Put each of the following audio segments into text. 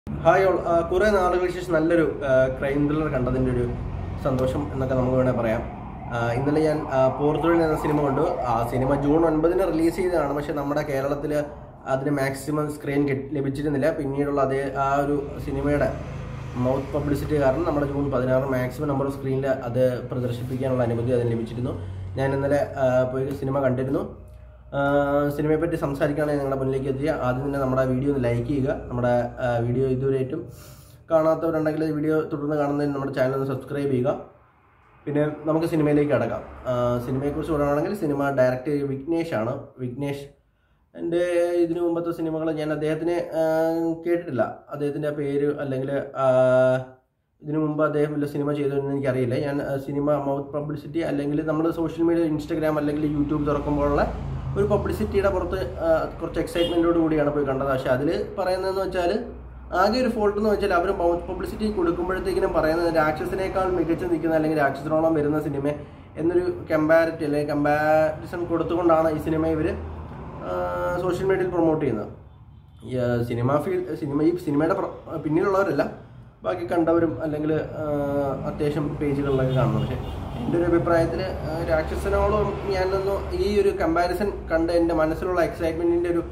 Hi all കുറേ നാളുകൾക്ക് ശേഷം നല്ലൊരു ക്രൈം ത്രില്ലർ കണ്ടതിൻ്റെ ഒരു സന്തോഷം എന്നൊക്കെ നമുക്ക് വേണേൽ പറയാം ആ, ഇന്നലെ ഞാൻ ആ, പോർത്തുഗൽ എന്ന സിനിമ കണ്ടു ആ സിനിമ ജൂൺ ഒൻപതിന് റിലീസ് ചെയ്തതാണ് പക്ഷേ നമ്മുടെ കേരളത്തിൽ അതിന് മാക്സിമം സ്ക്രീൻ ലഭിച്ചിരുന്നില്ല പിന്നീടുള്ള അതേ ആ ഒരു സിനിമയുടെ മൗത്ത് പബ്ലിസിറ്റി കാരണം നമ്മുടെ ജൂൺ പതിനാറ് മാക്സിമം നമ്പർ സ്ക്രീനിൽ അത് പ്രദർശിപ്പിക്കാനുള്ള അനുമതി അതിന് ലഭിച്ചിരുന്നു ഞാൻ ഇന്നലെ ആ, പോയി സിനിമ കണ്ടിരുന്നു സിനിമയെ പറ്റി സംസാരിക്കുകയാണെങ്കിൽ നിങ്ങളുടെ മുന്നിലേക്ക് എത്തിയ ആദ്യം തന്നെ നമ്മുടെ വീഡിയോ ഒന്ന് ലൈക്ക് ചെയ്യുക നമ്മുടെ ആ, വീഡിയോ ഇതുവരെയായിട്ടും കാണാത്തവരുണ്ടെങ്കിൽ ഈ വീഡിയോ തുടർന്ന് കാണുന്നതിന് നമ്മുടെ ചാനൽ ഒന്ന് സബ്സ്ക്രൈബ് ചെയ്യുക പിന്നെ നമുക്ക് സിനിമയിലേക്ക് കടക്കാം ആ, സിനിമയെക്കുറിച്ച് പറയുകയാണെങ്കിൽ സിനിമ ഡയറക്റ്റ് വിഘ്നേഷ് ആണ് വിഘ്നേഷ് എൻ്റെ ഇതിനു മുമ്പത്തെ സിനിമകൾ ഞാൻ അദ്ദേഹത്തിനെ ആ, കേട്ടിട്ടില്ല അദ്ദേഹത്തിൻ്റെ പേര് അല്ലെങ്കിൽ ആ, ഇതിനു മുമ്പ് അദ്ദേഹം വല്ല സിനിമ ചെയ്തതെന്ന് എനിക്കറിയില്ല ഞാൻ ആ, സിനിമ മൗത്ത് പബ്ലിസിറ്റി അല്ലെങ്കിൽ നമ്മൾ സോഷ്യൽ മീഡിയ ഇൻസ്റ്റാഗ്രാം അല്ലെങ്കിൽ യൂട്യൂബ് തുറക്കുമ്പോഴുള്ള ഒരു പബ്ലിസിറ്റിയുടെ പുറത്ത് ആ, കുറച്ച് എക്സൈറ്റ്മെൻറ്റോട് കൂടിയാണ് പോയി കണ്ടത് പക്ഷേ അതിൽ പറയുന്നതെന്ന് വെച്ചാൽ ആകെ ഒരു ഫോൾട്ട് എന്ന് വെച്ചാൽ അവർ മൗത്ത് പബ്ലിസിറ്റി കൊടുക്കുമ്പോഴത്തേക്കിനും പറയുന്നത് രാക്ഷസിനേക്കാൾ മികച്ചു നിൽക്കുന്ന അല്ലെങ്കിൽ രാക്ഷസനോളം വരുന്ന സിനിമ എന്നൊരു കമ്പാരിറ്റി അല്ലെങ്കിൽ കമ്പാരിസൺ കൊടുത്തുകൊണ്ടാണ് ഈ സിനിമ ഇവർ സോഷ്യൽ മീഡിയയിൽ പ്രൊമോട്ട് ചെയ്യുന്നത് ഈ, ആ, സിനിമ ഫീൽഡ് സിനിമ ഈ സിനിമയുടെ പ്ര- പിന്നിലുള്ളവരല്ല ബാക്കി കണ്ടവരും അല്ലെങ്കിൽ അത്യാവശ്യം പേജുകളിലൊക്കെ കാണുന്നു പക്ഷേ എൻ്റെ ഒരു അഭിപ്രായത്തിൽ രാക്ഷസനോളം ഞാനൊന്ന് ഈ ഒരു കമ്പാരിസൺ കണ്ട് എൻ്റെ മനസ്സിലുള്ള എക്സൈറ്റ്മെൻറ്റിൻ്റെ ഒരു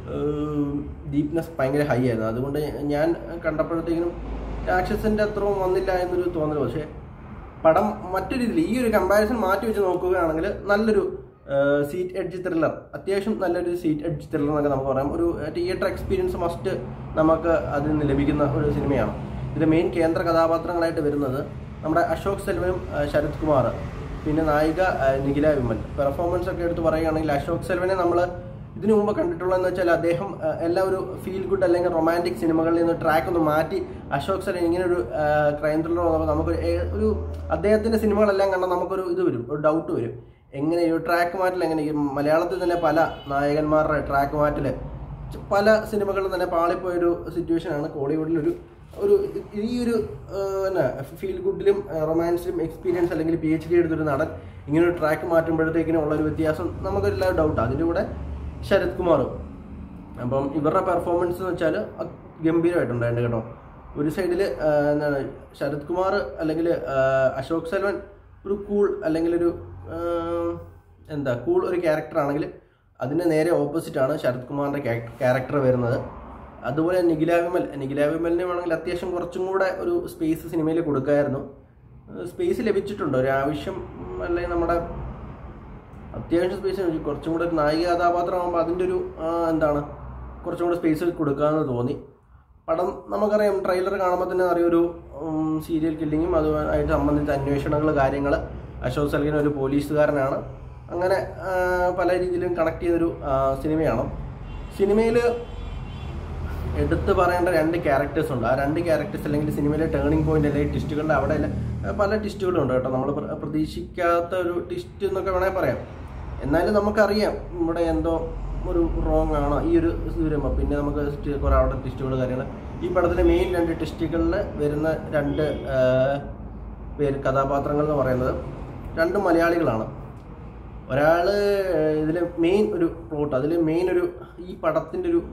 ഡീപ്നെസ് ഭയങ്കര ഹൈ ആയിരുന്നു അതുകൊണ്ട് ഞാൻ കണ്ടപ്പോഴത്തേക്കിനും രാക്ഷസൻ്റെ അത്രയും വന്നില്ല എന്നൊരു തോന്നൽ പക്ഷേ പടം മറ്റൊരു രീതിയിൽ ഈ ഒരു കമ്പാരിസൺ മാറ്റി വെച്ച് നോക്കുകയാണെങ്കിൽ നല്ലൊരു സീറ്റ് എഡ്ജ് ത്രില്ലർ അത്യാവശ്യം നല്ലൊരു സീറ്റ് എഡ്ജ് ത്രില്ലർ എന്നൊക്കെ നമുക്ക് പറയാം ഒരു തിയേറ്റർ എക്സ്പീരിയൻസ് മസ്റ്റ് നമുക്ക് അതിൽ നിന്ന് ലഭിക്കുന്ന ഒരു സിനിമയാണ് ഇതിൽ മെയിൻ കേന്ദ്ര കഥാപാത്രങ്ങളായിട്ട് വരുന്നത് നമ്മുടെ അശോക് സെൽവനും ആ, ശരത് കുമാർ പിന്നെ നായിക ആ, നിഖില വിമൽ പെർഫോമൻസ് ഒക്കെ എടുത്ത് പറയുകയാണെങ്കിൽ അശോക് സെൽവനെ നമ്മൾ ഇതിനു മുമ്പ് കണ്ടിട്ടുള്ളതെന്ന് വെച്ചാൽ അദ്ദേഹം ആ, എല്ലാ ഒരു ഫീൽ ഗുഡ് അല്ലെങ്കിൽ റൊമാൻറ്റിക് സിനിമകളിൽ നിന്ന് ട്രാക്ക് ഒന്ന് മാറ്റി അശോക് സെൽവൻ ഇങ്ങനെ ഒരു ക്രൈം ത്രില്ലർ വന്നപ്പോൾ നമുക്കൊരു ഏ- ഒരു അദ്ദേഹത്തിന്റെ സിനിമകളെല്ലാം കണ്ടാൽ നമുക്കൊരു ഇത് വരും ഒരു ഡൗട്ട് വരും എങ്ങനെ ഈ ട്രാക്ക് മാറ്റൽ എങ്ങനെ ഈ മലയാളത്തിൽ തന്നെ പല നായകന്മാരുടെ ട്രാക്ക് മാറ്റൽ പല സിനിമകളിലും തന്നെ പാളിപ്പോയൊരു സിറ്റുവേഷനാണ് കോളിവുഡിൽ ഒരു ഒരു ഈ ഒരു എന്നാ ഫീൽ ഗുഡിലും റൊമാൻസിലും എക്സ്പീരിയൻസ് അല്ലെങ്കിൽ പി എച്ച് ഡി എടുത്തൊരു നടൻ ഇങ്ങനെ ഒരു ട്രാക്ക് മാറ്റുമ്പോഴത്തേക്കിനും ഉള്ള ഒരു വ്യത്യാസം നമുക്കെല്ലാം ഡൗട്ട് അതിൻ്റെ കൂടെ ശരത് കുമാറും അപ്പം ഇവരുടെ പെർഫോമൻസ് എന്ന് വെച്ചാൽ ഗംഭീരമായിട്ടുണ്ടായിരുന്നു കേട്ടോ ഒരു സൈഡിൽ എന്താണ് ശരത് കുമാർ അല്ലെങ്കിൽ അശോക് സെൽവൻ ഒരു കൂൾ അല്ലെങ്കിൽ ഒരു ആ, എന്താ കൂൾ ഒരു ക്യാരക്ടർ ആണെങ്കിൽ അതിന് നേരെ ഓപ്പോസിറ്റ് ആണ് ശരത് കുമാറിൻ്റെ ക്യാരക്ടർ വരുന്നത് അതുപോലെ നിഖില വിമൽ നിഖില വിമലിന് വേണമെങ്കിൽ അത്യാവശ്യം കുറച്ചും കൂടെ ഒരു സ്പേസ് സിനിമയിൽ കൊടുക്കായിരുന്നു സ്പേസ് ലഭിച്ചിട്ടുണ്ട് ഒരു ആവശ്യം ഉം, അല്ലെങ്കിൽ നമ്മുടെ അത്യാവശ്യം സ്പേസ് ലഭിച്ചു കുറച്ചും കൂടെ ഒരു നായിക കഥാപാത്രമാകുമ്പോൾ അതിൻ്റെ ഒരു ആ, എന്താണ് കുറച്ചും കൂടെ സ്പേസ് കൊടുക്കാമെന്ന് തോന്നി പടം നമുക്കറിയാം ട്രെയിലർ കാണുമ്പോൾ തന്നെ അറിയാം ഒരു സീരിയൽ കില്ലിങ്ങും അതുമായിട്ട് സംബന്ധിച്ച അന്വേഷണങ്ങൾ കാര്യങ്ങൾ അശോക് സൽഗിൻ ഒരു പോലീസുകാരനാണ് അങ്ങനെ ആ, പല രീതിയിലും കണക്ട് ചെയ്തൊരു ആ, സിനിമയാണ് സിനിമയിൽ എടുത്തു പറയേണ്ട രണ്ട് ക്യാരക്ടേഴ്സ് ഉണ്ട് ആ രണ്ട് ക്യാരക്ടേഴ്സ് അല്ലെങ്കിൽ സിനിമയിലെ ടേണിംഗ് പോയിന്റ് അല്ലെങ്കിൽ ട്വിസ്റ്റുകളുടെ അവിടെ എല്ലാം പല ട്വിസ്റ്റുകളും ഉണ്ട് കേട്ടോ നമ്മൾ പ്രതീക്ഷിക്കാത്ത ഒരു ട്വിസ്റ്റ് എന്നൊക്കെ വേണമെങ്കിൽ പറയാം എന്നാലും നമുക്കറിയാം ഇവിടെ എന്തോ ഒരു റോങ് ആണ് ഈ ഒരു ഇത് വരുമ്പോൾ പിന്നെ നമുക്ക് സ്റ്റ് കുറേ അവിടെ ട്വിസ്റ്റുകൾ കാര്യങ്ങൾ ഈ പടത്തിലെ മെയിൻ രണ്ട് ട്വിസ്റ്റുകളിൽ വരുന്ന രണ്ട് ആ, പേര് കഥാപാത്രങ്ങൾ എന്ന് പറയുന്നത് രണ്ട് മലയാളികളാണ് ഒരാൾ ഇതിൽ മെയിൻ ഒരു പ്ലോട്ട് അതിൽ മെയിൻ ഒരു ഈ പടത്തിൻ്റെ ഒരു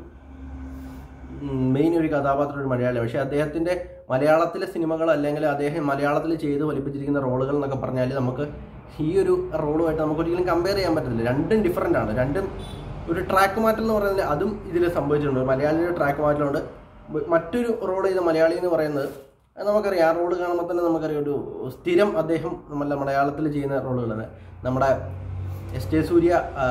മെയിൻ ഒരു കഥാപാത്രം ഒരു മലയാളി പക്ഷേ അദ്ദേഹത്തിൻ്റെ മലയാളത്തിലെ സിനിമകൾ അല്ലെങ്കിൽ അദ്ദേഹം മലയാളത്തിൽ ചെയ്ത് വലിപ്പിച്ചിരിക്കുന്ന റോളുകൾ എന്നൊക്കെ പറഞ്ഞാൽ നമുക്ക് ഈ ഒരു റോളുമായിട്ട് നമുക്ക് ഒരിക്കലും കമ്പയർ ചെയ്യാൻ പറ്റത്തില്ല രണ്ടും ഡിഫറെൻ്റ് ആണ് രണ്ടും ഒരു ട്രാക്ക് മാറ്റം എന്ന് പറയുന്നത് അതും ഇതിൽ സംഭവിച്ചിട്ടുണ്ട് മലയാളിയുടെ ട്രാക്ക് മാറ്റമുണ്ട് മ- മറ്റൊരു റോൾ ചെയ്ത മലയാളി എന്ന് പറയുന്നത് അത് നമുക്കറിയാം ആ റോള് കാണുമ്പോൾ തന്നെ നമുക്കറിയാം ഒരു സ്ഥിരം അദ്ദേഹം നമ്മുടെ മലയാളത്തിൽ ചെയ്യുന്ന റോളുകളാണ് നമ്മുടെ എസ് ജെ സൂര്യ ആ,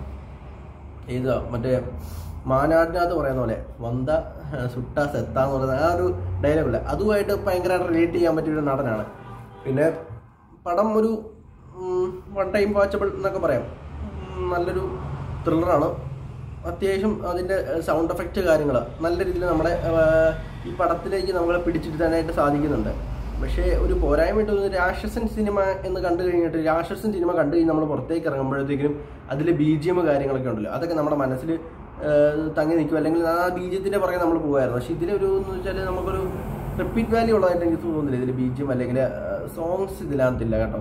ഏത് മറ്റേ മാനാടിനകത്ത് പറയുന്ന പോലെ വന്ത സുട്ട സെത്ത എന്ന് പറയുന്ന ആ ഒരു ഡയലോഗില്ല അതുമായിട്ട് ഭയങ്കരമായിട്ട് റിലേറ്റ് ചെയ്യാൻ പറ്റിയ ഒരു നടനാണ് പിന്നെ പടം ഒരു വൺ ടൈം വാച്ചബിൾ എന്നൊക്കെ പറയാം ഉം, നല്ലൊരു ത്രില്ലറാണ് അത്യാവശ്യം അതിൻ്റെ സൗണ്ട് എഫക്റ്റ് കാര്യങ്ങൾ നല്ല രീതിയിൽ നമ്മളെ ആ, ഈ പടത്തിലേക്ക് നമ്മളെ പിടിച്ചിരുത്താനായിട്ട് സാധിക്കുന്നുണ്ട് പക്ഷേ ഒരു പോരായ്മയായിട്ട് തോന്നുന്നത് രാക്ഷസൻ സിനിമ എന്ന് കണ്ടു കഴിഞ്ഞിട്ട് രാക്ഷസൻ സിനിമ കണ്ടു കഴിഞ്ഞ് നമ്മൾ പുറത്തേക്ക് ഇറങ്ങുമ്പോഴത്തേക്കും അതിൽ ബി ജി എം കാര്യങ്ങളൊക്കെ ഉണ്ടല്ലോ അതൊക്കെ നമ്മുടെ മനസ്സിൽ തങ്ങി നിൽക്കും അല്ലെങ്കിൽ ആ ബി ജി എത്തിൻ്റെ പുറകെ നമ്മൾ പോകുമായിരുന്നു പക്ഷേ ഇതിലൊരു എന്ന് വെച്ചാൽ നമുക്കൊരു റിപ്പീറ്റ് വാല്യൂ ഉള്ളതായിട്ട് എനിക്ക് തോന്നുന്നില്ല ഇതിൽ ബി ജി എം അല്ലെങ്കിൽ സോങ്സ് ഇതിനകത്തില്ല കേട്ടോ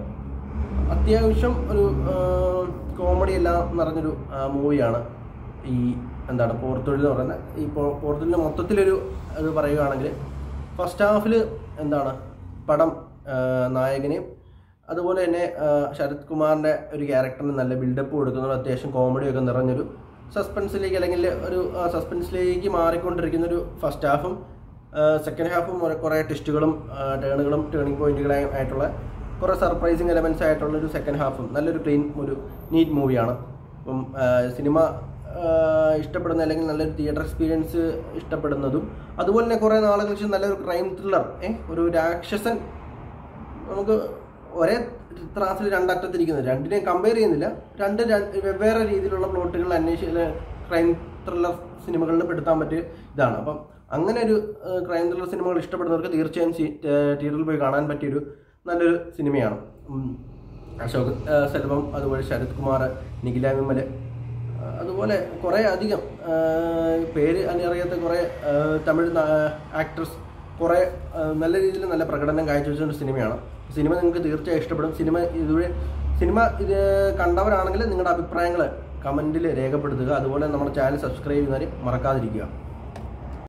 അത്യാവശ്യം ഒരു കോമഡി എല്ലാം നിറഞ്ഞൊരു മൂവിയാണ് ഈ എന്താണ് പോർത്തുഴൽ എന്ന് പറയുന്നത് ഈ പോ- പോർത്തുഴലിൻ്റെ മൊത്തത്തിലൊരു ഇത് പറയുകയാണെങ്കിൽ ഫസ്റ്റ് ഹാഫിൽ എന്താണ് പടം ആ, നായകനെയും അതുപോലെ തന്നെ ആ, ശരത് കുമാറിൻ്റെ ഒരു ക്യാരക്ടറിന് നല്ല ബിൽഡപ്പ് കൊടുക്കുന്ന അത്യാവശ്യം കോമഡിയൊക്കെ നിറഞ്ഞൊരു സസ്പെൻസിലേക്ക് അല്ലെങ്കിൽ ഒരു സസ്പെൻസിലേക്ക് മാറിക്കൊണ്ടിരിക്കുന്ന ഒരു ഫസ്റ്റ് ഹാഫും സെക്കൻഡ് ഹാഫും കുറേ ട്വിസ്റ്റുകളും ടേണുകളും ടേണിംഗ് പോയിന്റുകളായും ആയിട്ടുള്ള കുറേ സർപ്രൈസിങ് എലമെൻസ് ആയിട്ടുള്ള ഒരു സെക്കൻഡ് ഹാഫും നല്ലൊരു ക്ലീൻ ഒരു നീറ്റ് മൂവിയാണ് അപ്പം സിനിമ ഇഷ്ടപ്പെടുന്ന അല്ലെങ്കിൽ നല്ലൊരു തിയേറ്റർ എക്സ്പീരിയൻസ് ഇഷ്ടപ്പെടുന്നതും അതുപോലെ തന്നെ കുറേ നാളുകൾ ശേഷം നല്ലൊരു ക്രൈം ത്രില്ലർ ഏഹ് ഒരു രാക്ഷസൻ നമുക്ക് ഒരേ ത്രാസിൽ രണ്ടറ്റത്തിരിക്കുന്നത് രണ്ടിനെയും കമ്പയർ ചെയ്യുന്നില്ല രണ്ട് ര- വെവ്വേറെ രീതിയിലുള്ള പ്ലോട്ടുകൾ അന്വേഷിച്ച് ക്രൈം ത്രില്ലർ സിനിമകളിൽ പെടുത്താൻ പറ്റിയ ഇതാണ് അപ്പം അങ്ങനെ ഒരു ക്രൈം ത്രില്ലർ സിനിമകൾ ഇഷ്ടപ്പെടുന്നവർക്ക് തീർച്ചയായും സി- ഏഹ് തിയേറ്ററിൽ പോയി കാണാൻ പറ്റിയൊരു നല്ലൊരു സിനിമയാണ് ഉം. അശോക് ഏഹ് സെൽവം അതുപോലെ ശരത് കുമാർ നിഖില വിമൽ ഏഹ് അതുപോലെ കുറേ അധികം ഏഹ് പേര് അറിയാത്ത കുറേ ഏഹ് തമിഴ് ആക്ട്രസ് കുറേ ഏഹ് നല്ല രീതിയിൽ നല്ല പ്രകടനം കാഴ്ചവെച്ച ഒരു സിനിമയാണ് സിനിമ നിങ്ങൾക്ക് തീർച്ചയായും ഇഷ്ടപ്പെടും സിനിമ ഇതുവരെ സിനിമ ഇത് കണ്ടവരാണെങ്കിൽ നിങ്ങളുടെ അഭിപ്രായങ്ങൾ കമൻറ്റിൽ രേഖപ്പെടുത്തുക അതുപോലെ നമ്മുടെ ചാനൽ സബ്സ്ക്രൈബ് ചെയ്യുന്നവർ മറക്കാതിരിക്കുക